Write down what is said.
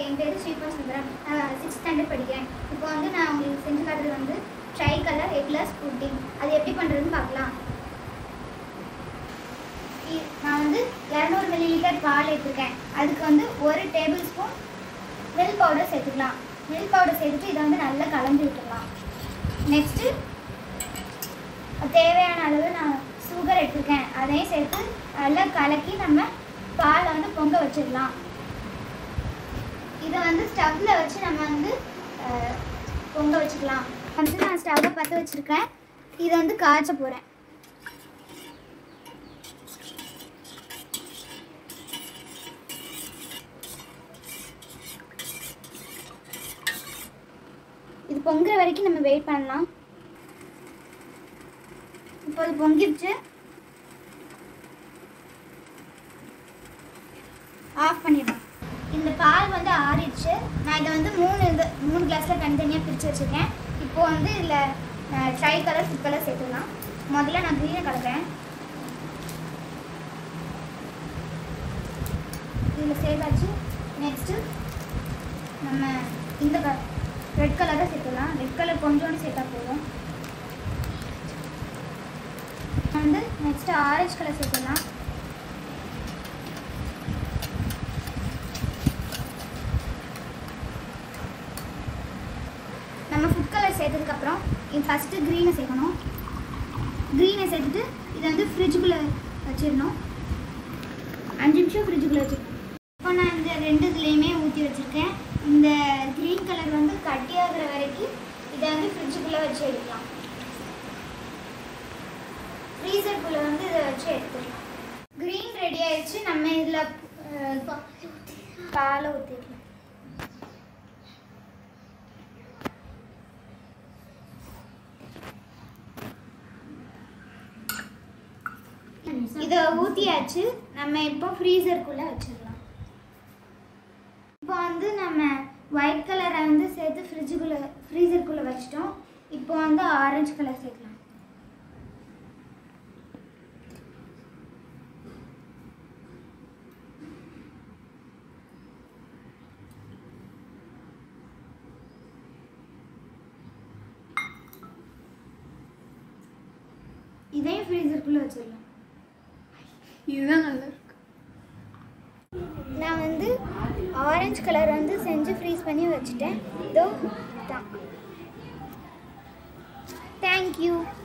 என் பேர் ஸ்ரீபா சுந்தரம் நான் sixth standard படிக்கிறேன் இப்போ வந்து நான் உங்களுக்கு செஞ்சு காட்டுறது வந்து ட்ரை கலர் எக்லஸ் புட்டிங் அது எப்படி பண்ணுறதுன்னு பார்க்கலாம் இ- நான் வந்து இரநூறு மில்லி லிட்டர் பால் எடுத்திருக்கேன் அதுக்கு வந்து ஒரு டேபிள் ஸ்பூன் மில்க் பவுடர் சேர்த்துக்கலாம் மில்க் பவுடர் சேர்த்துட்டு இதை வந்து நல்லா கலந்து விட்டுடலாம் நெக்ஸ்ட்டு தேவையான அளவு நான் சுகர் எடுத்திருக்கேன் அதையும் சேர்த்து நல்லா கலக்கி நம்ம பாலை வந்து பொங்க வச்சிடலாம் இதை வந்து ஸ்டவ்வில் வச்சு நம்ம வந்து அஹ், பொங்க வச்சுக்கலாம் வந்து நான் ஸ்டவ்வை பற்ற வச்சுருக்கேன் இதை வந்து காய்ச்ச போகிறேன் இது பொங்குற வரைக்கும் நம்ம வெயிட் பண்ணலாம் இப்போ அது பொங்கிடுச்சு ஆஃப் பண்ணிடலாம் இந்த பால் வந்து ஆறிடுச்சு நான் இதை வந்து மூணு இது மூணு கிளாஸில் தனித்தனியாக பிரித்து வச்சுருக்கேன் இப்போ வந்து இதில் ட்ரை கலர் ஃபுட் கலர் சேர்த்துக்கலாம் முதல்ல நான் க்ரீனை கலக்கிறேன் இதில் சேர்த்தாச்சு நெக்ஸ்ட்டு நம்ம இந்த க ரெட் கலரை சேர்த்துக்கலாம் ரெட் கலர் கொஞ்சோண்டு சேர்த்தா போதும் வந்து நெக்ஸ்ட் ஆரஞ்சு கலர் சேர்த்துக்கலாம் நம்ம ஃபுட் கலர் சேர்த்ததுக்கப்புறம் ஃபஸ்ட்டு க்ரீனை சேர்க்கணும் க்ரீனை சேர்த்துட்டு இதை வந்து ஃப்ரிட்ஜுக்குள்ளே வச்சிடணும் அஞ்சு நிமிஷம் ஃப்ரிட்ஜுக்குள்ளே வச்சிடணும் இப்போ நான் இந்த ரெண்டு இதுலேயுமே ஊற்றி வச்சுருக்கேன் இந்த க்ரீன் கலர் வந்து கட்டியாகிற வரைக்கும் இதை வந்து ஃப்ரிட்ஜுக்குள்ளே வச்சு எடுக்கலாம் ஃப்ரீசருக்குள்ளே வந்து இதை வச்சு எடுத்துக்கலாம் க்ரீன் ரெடி ஆயிடுச்சு நம்ம இதில் பாலை ஊற்றிடலாம் இதை ஊற்றியாச்சு நம்ம இப்போ ஃப்ரீசருக்குள்ளே வச்சிடலாம் இப்போ வந்து நம்ம ஒயிட் கலரை வந்து சேர்த்து ஃப்ரிட்ஜுக்குள்ளே ஃப்ரீசருக்குள்ளே வச்சிட்டோம் இப்போ வந்து ஆரஞ்சு கலர் சேர்க்கலாம் இதையும் ஃப்ரீசருக்குள்ளே வச்சிடலாம் இதுதான் நல்லா இருக்கு நான் வந்து ஆரஞ்சு கலர் வந்து செஞ்சு ஃப்ரீஸ் பண்ணி வச்சுட்டேன் இதோ தான் தேங்க்யூ